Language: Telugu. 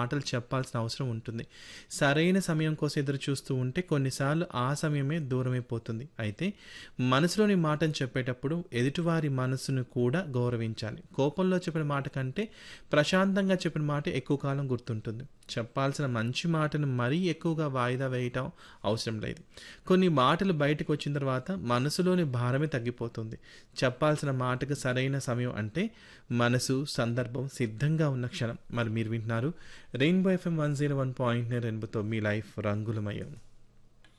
మాటలు చెప్పాల్సిన అవసరం ఉంటుంది సరైన సమయం కోసం ఎదురు చూస్తూ ఉంటే కొన్నిసార్లు ఆ సమయమే దూరమైపోతుంది అయితే మనసులోని మాటను చెప్పేటప్పుడు ఎదుటివారి మనసును కూడా గౌరవించాలి కోపంలో చెప్పిన మాట కంటే ప్రశాంతంగా చెప్పిన మాట ఎక్కువ కాలం గుర్తుంటుంది చెప్పాల్సిన మంచి మాటను మరీ ఎక్కువగా వాయిదా వేయటం అవసరం లేదు కొన్ని మాటలు బయటకు వచ్చిన తర్వాత మనసులోని భారమే తగ్గిపోతుంది చెప్పాల్సిన మాటకు సరైన సమయం అంటే మనసు సందర్భం సిద్ధంగా ఉన్న క్షణం మరి మీరు వింటున్నారు rainbow FM one zero one point రెయిన్బోతో మీ లైఫ్ రంగులమయం